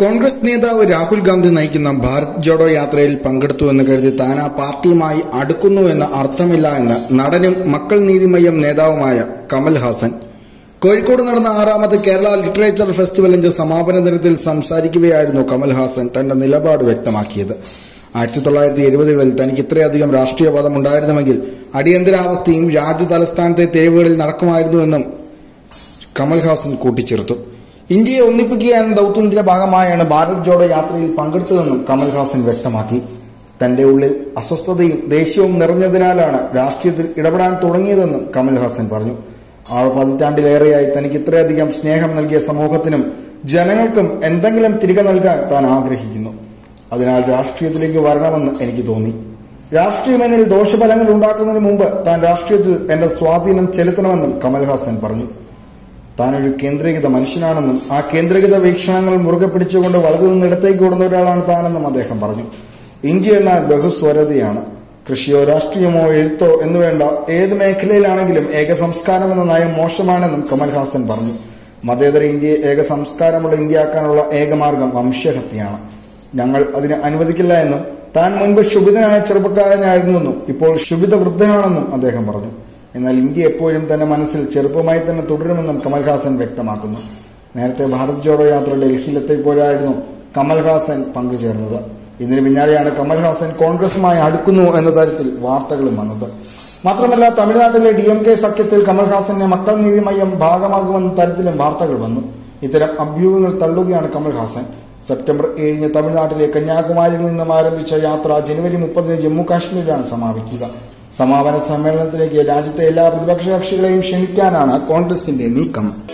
കോൺഗ്രസ് നേതാവ് രാഹുൽ ഗാന്ധി നയിക്കുന്ന ഭാരത് ജോഡോ യാത്രയിൽ പങ്കെടുത്തുവെന്ന് കരുതി താൻ ആ പാർട്ടിയുമായി അടുക്കുന്നുവെന്ന് അർത്ഥമില്ല എന്ന് നടനും മക്കൾ നീതിമയ്യം നേതാവുമായ കമൽ ഹാസൻ കോഴിക്കോട് നടന്ന ആറാമത് കേരള ലിറ്ററേച്ചർ ഫെസ്റ്റിവലിന്റെ സമാപന ദിനത്തിൽ സംസാരിക്കുകയായിരുന്നു കമൽ ഹാസൻ തന്റെ നിലപാട് വ്യക്തമാക്കിയത് ആയിരത്തി തൊള്ളായിരത്തി എഴുപതുകളിൽ തനിക്ക് ഇത്രയധികം രാഷ്ട്രീയ പദം ഉണ്ടായിരുന്നുവെങ്കിൽ അടിയന്തരാവസ്ഥയും രാജ്യ തലസ്ഥാനത്തെ തെരുവുകളിൽ നടക്കുമായിരുന്നുവെന്നും കമൽഹാസൻ കൂട്ടിച്ചേർത്തു ഇന്ത്യയെ ഒന്നിപ്പിക്കുക എന്ന ദൌത്യത്തിന്റെ ഭാഗമായാണ് ഭാരത് ജോഡോ യാത്രയിൽ പങ്കെടുത്തതെന്നും കമൽഹാസൻ വ്യക്തമാക്കി തന്റെ ഉള്ളിൽ അസ്വസ്ഥതയും ദേഷ്യവും നിറഞ്ഞതിനാലാണ് രാഷ്ട്രീയത്തിൽ ഇടപെടാൻ തുടങ്ങിയതെന്നും കമൽഹാസൻ പറഞ്ഞു ആറ് പതിറ്റാണ്ടിലേറെയായി തനിക്ക് ഇത്രയധികം സ്നേഹം നൽകിയ സമൂഹത്തിനും ജനങ്ങൾക്കും എന്തെങ്കിലും തിരികെ നൽകാൻ താൻ ആഗ്രഹിക്കുന്നു അതിനാൽ രാഷ്ട്രീയത്തിലേക്ക് വരണമെന്ന് എനിക്ക് തോന്നി രാഷ്ട്രീയം എന്നിൽ ദോഷഫലങ്ങൾ ഉണ്ടാക്കുന്നതിന് മുമ്പ് താൻ രാഷ്ട്രീയത്തിൽ എന്റെ സ്വാധീനം ചെലുത്തണമെന്നും കമൽഹാസൻ പറഞ്ഞു താനൊരു കേന്ദ്രീകൃത മനുഷ്യനാണെന്നും ആ കേന്ദ്രീകൃത വീക്ഷണങ്ങൾ മുറുകെ പിടിച്ചുകൊണ്ട് വളർന്നു നിന്ന് ഇടത്തേക്ക് ഓടുന്ന ഒരാളാണ് താനെന്നും അദ്ദേഹം പറഞ്ഞു ഇന്ത്യ എന്നാൽ ബഹുസ്വരതയാണ് കൃഷിയോ രാഷ്ട്രീയമോ എഴുത്തോ എന്നുവേണ്ട ഏത് മേഖലയിലാണെങ്കിലും ഏക സംസ്കാരം എന്ന നയം മോശമാണെന്നും കമൽഹാസൻ പറഞ്ഞു മതേതര ഇന്ത്യയെ ഏക സംസ്കാരമുള്ള ഇന്ത്യയാക്കാനുള്ള ഏകമാർഗം വംശഹത്യയാണ് ഞങ്ങൾ അതിനെ അനുവദിക്കില്ല എന്നും താൻ മുൻപ് ശുഭിതനായ ചെറുപ്പക്കാരനായിരുന്നുവെന്നും ഇപ്പോൾ ശുഭിത വൃദ്ധനാണെന്നും അദ്ദേഹം പറഞ്ഞു എന്നാൽ ഇന്ത്യ എപ്പോഴും തന്റെ മനസ്സിൽ ചെറുപ്പമായി തന്നെ തുടരുമെന്നും കമൽഹാസൻ വ്യക്തമാക്കുന്നു നേരത്തെ ഭാരത് ജോഡോ യാത്ര ഡൽഹിയിലെത്തിയപ്പോഴായിരുന്നു കമൽഹാസൻ പങ്കുചേർന്നത് ഇതിന് പിന്നാലെയാണ് കമൽഹാസൻ കോൺഗ്രസുമായി അടുക്കുന്നു എന്ന തരത്തിൽ വാർത്തകളും വന്നത് മാത്രമല്ല തമിഴ്നാട്ടിലെ ഡി എം കെ സഖ്യത്തിൽ കമൽഹാസന്റെ മക്കൾ നീതി മയ്യം ഭാഗമാകുമെന്ന തരത്തിലും വാർത്തകൾ വന്നു ഇത്തരം അഭ്യൂഹങ്ങൾ തള്ളുകയാണ് കമൽഹാസൻ സെപ്റ്റംബർ ഏഴിന് തമിഴ്നാട്ടിലെ കന്യാകുമാരിയിൽ നിന്നും ആരംഭിച്ച യാത്ര ജനുവരി മുപ്പതിന് ജമ്മു കാശ്മീരിലാണ് സമാപിക്കുക സമാപന സമ്മേളനത്തിലേക്ക് രാജ്യത്തെ എല്ലാ പ്രതിപക്ഷ കക്ഷികളെയും ക്ഷണിക്കാനാണ് കോൺഗ്രസിന്റെ നീക്കം